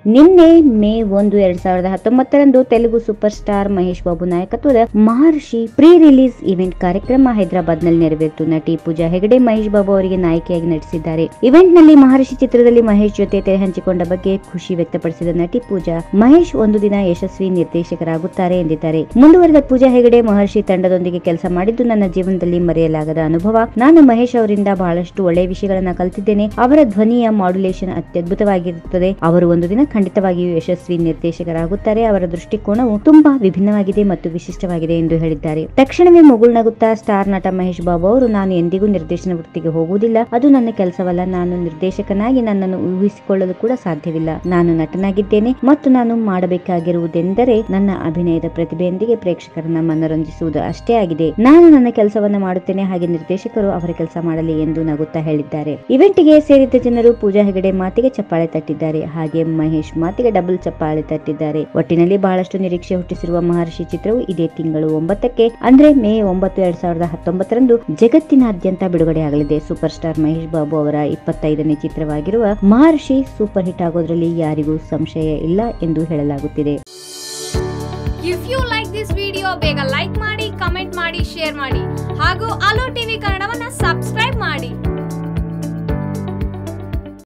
ನಿನ್ನೆ ಮೇ ಒಂದು ಎರಡ್ ಸಾವಿರದ ಹತ್ತೊಂಬತ್ತರಂದು ತೆಲುಗು ಸೂಪರ್ ಸ್ಟಾರ್ ಮಹೇಶ್ ಬಾಬು ನಾಯಕತ್ವದ ಮಹರ್ಷಿ ಪ್ರೀ ರಿಲೀಸ್ ಇವೆಂಟ್ ಕಾರ್ಯಕ್ರಮ ಹೈದರಾಬಾದ್ ನಲ್ಲಿ ನೆರವೇರಿತು ನಟಿ ಪೂಜಾ ಹೆಗಡೆ ಮಹೇಶ್ ಬಾಬು ಅವರಿಗೆ ನಾಯಕಿಯಾಗಿ ನಟಿಸಿದ್ದಾರೆ ಇವೆಂಟ್ ನಲ್ಲಿ ಮಹರ್ಷಿ ಚಿತ್ರದಲ್ಲಿ ಮಹೇಶ್ ಜೊತೆ ತೆರೆ ಹಂಚಿಕೊಂಡ ಬಗ್ಗೆ ಖುಷಿ ವ್ಯಕ್ತಪಡಿಸಿದ ನಟಿ ಪೂಜಾ ಮಹೇಶ್ ಒಂದು ದಿನ ಯಶಸ್ವಿ ನಿರ್ದೇಶಕರಾಗುತ್ತಾರೆ ಎಂದಿದ್ದಾರೆ ಮುಂದುವರೆದ ಪೂಜಾ ಹೆಗಡೆ ಮಹರ್ಷಿ ತಂಡದೊಂದಿಗೆ ಕೆಲಸ ಮಾಡಿದ್ದು ನನ್ನ ಜೀವನದಲ್ಲಿ ಮರೆಯಲಾಗದ ಅನುಭವ ನಾನು ಮಹೇಶ್ ಅವರಿಂದ ಬಹಳಷ್ಟು ಒಳ್ಳೆಯ ವಿಷಯಗಳನ್ನ ಕಲಿತಿದ್ದೇನೆ ಅವರ ಧ್ವನಿಯ ಮಾಡ್ಯುಲೇಷನ್ ಅತ್ಯದ್ಭುತವಾಗಿರುತ್ತದೆ ಅವರು ಒಂದು ದಿನ ಖಂಡಿತವಾಗಿಯೂ ಯಶಸ್ವಿ ನಿರ್ದೇಶಕರಾಗುತ್ತಾರೆ ಅವರ ದೃಷ್ಟಿಕೋನವು ತುಂಬಾ ವಿಭಿನ್ನವಾಗಿದೆ ಮತ್ತು ವಿಶಿಷ್ಟವಾಗಿದೆ ಎಂದು ಹೇಳಿದ್ದಾರೆ ತಕ್ಷಣವೇ ಮುಗುಳ್ನಗುತ್ತಾ ಸ್ಟಾರ್ ನಟ ಮಹೇಶ್ ಬಾಬು ಅವರು ನಾನು ಎಂದಿಗೂ ನಿರ್ದೇಶನ ವೃತ್ತಿಗೆ ಹೋಗುವುದಿಲ್ಲ ಅದು ನನ್ನ ಕೆಲಸವಲ್ಲ ನಾನು ನಿರ್ದೇಶಕನಾಗಿ ನನ್ನನ್ನು ಊಹಿಸಿಕೊಳ್ಳಲು ಕೂಡ ಸಾಧ್ಯವಿಲ್ಲ ನಾನು ನಟನಾಗಿದ್ದೇನೆ ಮತ್ತು ನಾನು ಮಾಡಬೇಕಾಗಿರುವುದೆಂದರೆ ನನ್ನ ಅಭಿನಯದ ಪ್ರತಿಭೆಯೊಂದಿಗೆ ಪ್ರೇಕ್ಷಕರನ್ನ ಮನರಂಜಿಸುವುದು ಅಷ್ಟೇ ಆಗಿದೆ ನಾನು ನನ್ನ ಕೆಲಸವನ್ನ ಮಾಡುತ್ತೇನೆ ಹಾಗೆ ನಿರ್ದೇಶಕರು ಅವರ ಕೆಲಸ ಮಾಡಲಿ ಎಂದು ನಗುತ್ತಾ ಹೇಳಿದ್ದಾರೆ ಇವೆಂಟ್ಗೆ ಸೇರಿದ್ದ ಜನರು ಪೂಜಾ ಹೆಗಡೆ ಮಾತಿಗೆ ಚಪ್ಪಾಳೆ ತಟ್ಟಿದ್ದಾರೆ ಹಾಗೆ ಮಹೇಶ್ ಮಾತಿಗೆ ಡಬಲ್ ಚಪ್ಪಾಳೆ ತಟ್ಟಿದ್ದಾರೆ ಒಟ್ಟಿನಲ್ಲಿ ಬಹಳಷ್ಟು ನಿರೀಕ್ಷೆ ಹುಟ್ಟಿಸಿರುವ ಮಹರ್ಷಿ ಚಿತ್ರವು ಇದೇ ತಿಂಗಳು ಒಂಬತ್ತಕ್ಕೆ ಅಂದ್ರೆ ಮೇ ಒಂಬತ್ತು ಎರಡ್ ಸಾವಿರದ ಹತ್ತೊಂಬತ್ತರಂದು ಜಗತ್ತಿನಾದ್ಯಂತ ಬಿಡುಗಡೆಯಾಗಲಿದೆ ಸೂಪರ್ ಸ್ಟಾರ್ ಮಹೇಶ್ ಬಾಬು ಅವರ ಇಪ್ಪತ್ತೈದನೇ ಚಿತ್ರವಾಗಿರುವ ಮಹರ್ಷಿ ಸೂಪರ್ ಹಿಟ್ ಆಗೋದ್ರಲ್ಲಿ ಯಾರಿಗೂ ಸಂಶಯ ಇಲ್ಲ ಎಂದು ಹೇಳಲಾಗುತ್ತಿದೆ if you like this video ಬೇಗ ಲೈಕ್ ಮಾಡಿ ಕಮೆಂಟ್ ಮಾಡಿ ಶೇರ್ ಮಾಡಿ ಹಾಗೂ ಅಲೋ ಟಿವಿ ಕನ್ನಡವನ್ನ ಸಬ್ಸ್ಕ್ರೈಬ್ ಮಾಡಿ